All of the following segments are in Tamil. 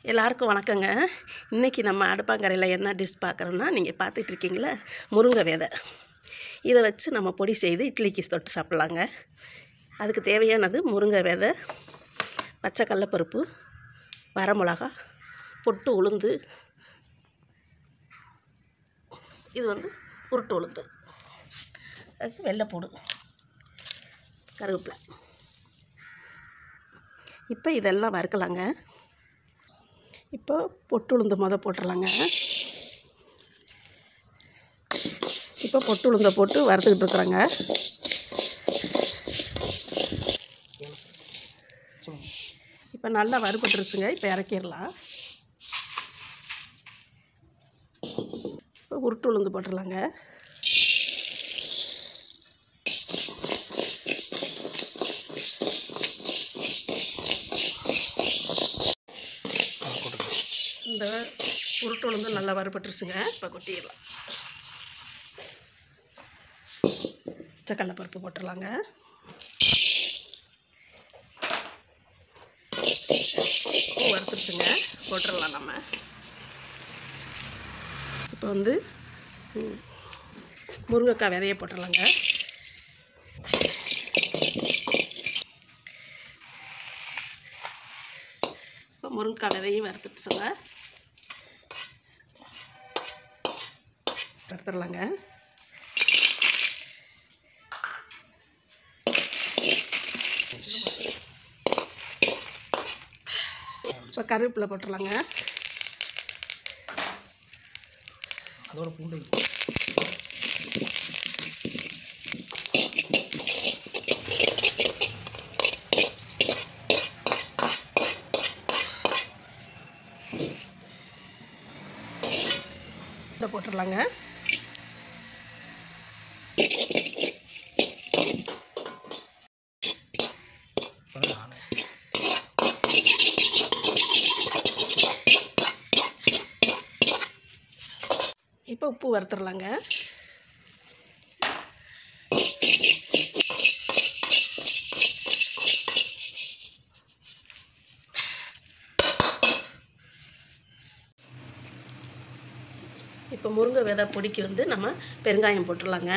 எல்லாருக்கும் வணக்கங்க இன்றைக்கி நம்ம அடுப்பாங்கரையில் என்ன டிஷ் பார்க்குறோன்னா நீங்கள் பார்த்துட்டு இருக்கீங்களா முருங்கை விதை இதை வச்சு நம்ம பொடி செய்து இட்லிக்கு தொட்டு சாப்பிட்லாங்க அதுக்கு தேவையானது முருங்கை விதை பச்சை கடலப்பருப்பு வரமிளகா பொட்டு உளுந்து இது வந்து உருட்டு உளுந்து அதுக்கு வெள்ளைப்பூடு கருவேப்பிலை இப்போ இதெல்லாம் வறுக்கலாங்க இப்போ பொட்டு உளுந்து முத போட்டுடலாங்க இப்போ பொட்டு உளுந்தை போட்டு வறுத்துக்கிட்டு இருக்கிறாங்க இப்போ நல்லா வறுபட்டுருச்சுங்க இப்போ இறக்கிடலாம் இப்போ உருட்டு உளுந்து போட்டுடலாங்க இந்த உருட்டு உளுந்து நல்லா வறுபட்டுருச்சுங்க இப்போ கொட்டிடலாம் சக்கடலை பருப்பு போட்டுடலாங்க பூ வறுத்துருச்சுங்க போட்டுடலாம் நம்ம இப்போ வந்து ம், முருங்கைக்காய் விதைய போட்டுடலாங்க இப்போ முருங்கைக்காய் விதையும் வறுத்துட்டுச்சுங்க வறுத்துடலாங்க இப்போ கருவேப்பிலை போட்டுடலாங்க அதோட பூண்டை இதை போட்டுடலாங்க நானே இப்போ உப்பு வறுத்துடலாங்க இப்போ முருங்கை விதை பொடிக்கு வந்து நம்ம பெருங்காயம் போட்டுடலாங்க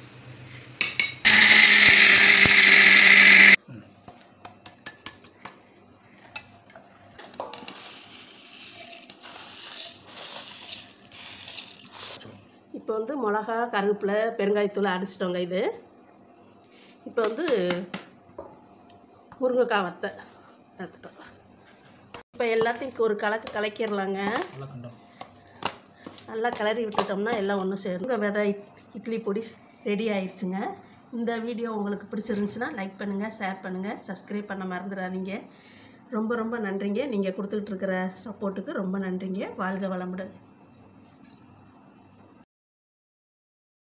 இப்போ வந்து மிளகா கருவேப்பிலை பெருங்காயத்தூள் அடிச்சிட்டோங்க இது இப்போ வந்து முருங்கைக்காய் வத்தை எடுத்துட்டோம் இப்போ எல்லாத்தையும் ஒரு கலக்கு கலக்கிடலாங்க நல்லா கண்டோம் நல்லா கிளறி விட்டுட்டோம்னா எல்லாம் ஒன்று சேரும் விதை இட்- இட்லி பொடி ரெடி ஆயிடுச்சுங்க இந்த வீடியோ உங்களுக்கு பிடிச்சிருந்துச்சுன்னா லைக் பண்ணுங்கள் ஷேர் பண்ணுங்கள் சப்ஸ்கிரைப் பண்ண மறந்துடாதீங்க ரொம்ப ரொம்ப நன்றிங்க நீங்கள் கொடுத்துக்கிட்டு இருக்கிற சப்போர்ட்டுக்கு ரொம்ப நன்றிங்க வாழ்க வளமுடன்